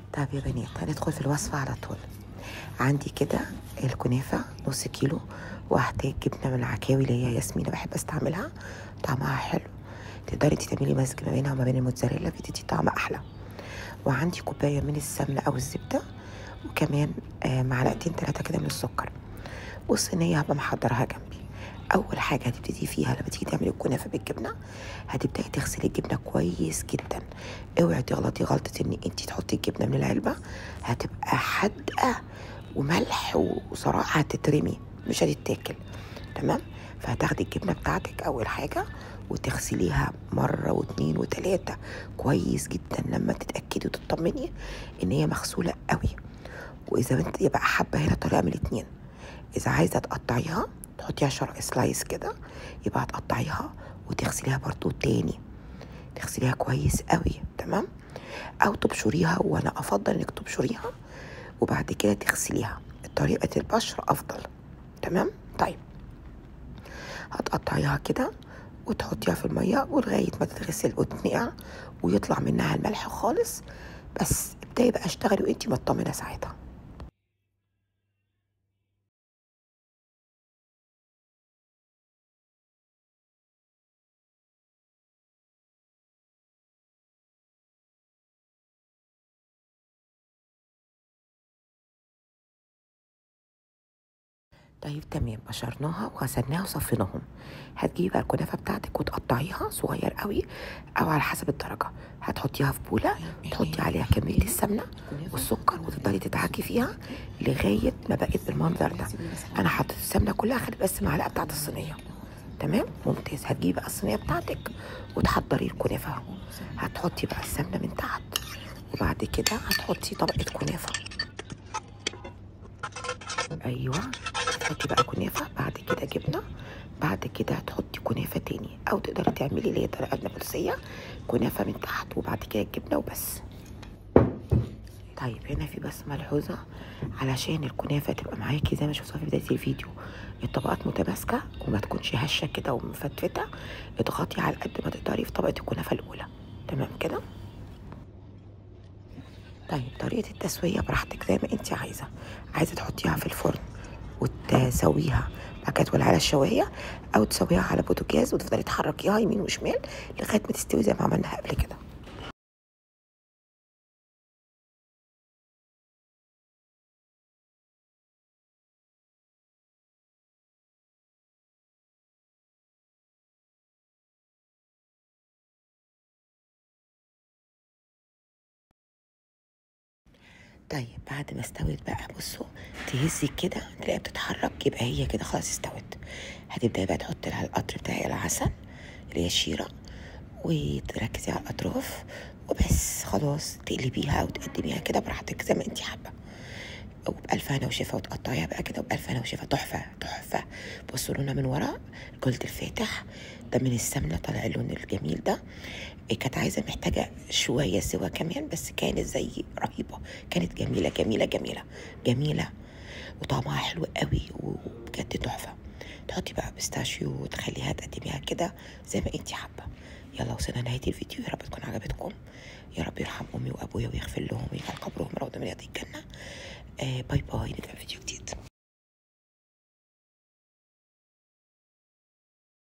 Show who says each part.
Speaker 1: طب يا بنات هندخل في الوصفة على طول عندي كده الكنافة نص كيلو وهحتاج جبنة من العكاوي اللي هي ياسمين بحب استعملها طعمها حلو تقدري انت تعملي مزج ما بينها وما بين الموتزاريلا بتدي طعم احلى وعندي كوباية من السمنة او الزبدة وكمان آه، معلقتين ثلاثة كده من السكر والصينية هبقى محضرها جنبي أول حاجة هتبتدي فيها لما تيجي تعملي الكنافة بالجبنة هتبدأي تغسلي الجبنة كويس جدا اوعي تغلطي غلطة ان انت تحطي الجبنة من العلبة هتبقى حادقة وملح وصراحة هتترمي مش هتتاكل تمام فهتاخدي الجبنة بتاعتك أول حاجة وتغسليها مرة واتنين وتلاتة كويس جدا لما تتأكدي وتطمني ان هي مغسولة قوي واذا انت يبقى حابة هنا طريقة من الاتنين اذا عايزة تقطعيها تحطيها شرق سلايس كده يبقى هتقطعيها وتغسليها برضو تاني تغسليها كويس قوي تمام او تبشريها وانا افضل انك تبشريها وبعد كده تغسليها طريقة البشر افضل تمام طيب هتقطعيها كده وتحطيها في المية ولغاية ما تتغسل وتنقع ويطلع منها الملح خالص بس ابدأي بقى اشتغلي وانتي مطمنة ساعتها طيب تمام بشرناها وغسلناها وصفيناهم هتجيبي بقى الكنافه بتاعتك وتقطعيها صغير قوي او على حسب الدرجه هتحطيها في بوله تحطي عليها كميه السمنه والسكر وتفضلي تدعكي فيها لغايه ما بقت بالمنظر ده انا حطيت السمنه كلها خدت بس معلقه بتاعت الصينيه تمام ممتاز هتجيبي بقى الصينيه بتاعتك وتحضري الكنافه هتحطي بقى السمنه من تحت وبعد كده هتحطي طبقه كنافه ايوه هتحطي بقى كنافه بعد كده جبنه بعد كده هتحطي كنافه تاني او تقدري تعملي اللي هي طريقه النابلسيه كنافه من تحت وبعد كده الجبنه وبس طيب هنا في بس ملحوظه علشان الكنافه تبقى معاكي زي ما شفتوها في بدايه الفيديو الطبقات متماسكه وما تكونش هشه كده ومفتفته اضغطي على قد ما تقدري في طبقه الكنافه الاولى تمام كده طيب طريقة التسوية براحتك زي ما انت عايزة عايزة تحطيها في الفرن وتسويها بعد كده تولعي على الشواية أو تسويها على بوتاجاز وتفضلي تحركيها يمين وشمال لغاية ما تستوي زي ما عملناها قبل كده طيب بعد ما استوت بقى بصوا تهزي كده تلاقيها بتتحرك يبقى هي كده خلاص استوت هتبداي بقى تحطي لها القطر بتاعي العسل اللي هي الشيره وتركزي على الاطراف وبس خلاص تقلبيها وتقدميها كده براحتك زي ما انت حابه وبألف هنا وشفا وتقطعيها بقى كده وبألف هنا وشفا تحفة تحفة بصوا لونها من ورا الجلد الفاتح ده من السمنة طالع اللون الجميل ده إيه كانت عايزة محتاجة شوية سوا كمان بس كانت زي رهيبة كانت جميلة جميلة جميلة جميلة وطعمها حلو قوي وبجد تحفة تحطي بقى بيستاشيو وتخليها تقدميها كده زي ما انتي حابة يلا وصلنا نهاية الفيديو يا رب تكون عجبتكم يا رب يرحم أمي وأبويا ويغفر لهم ويجعل قبرهم روضة من رياض الجنة آه باي باي نتقابل في فيديو جديد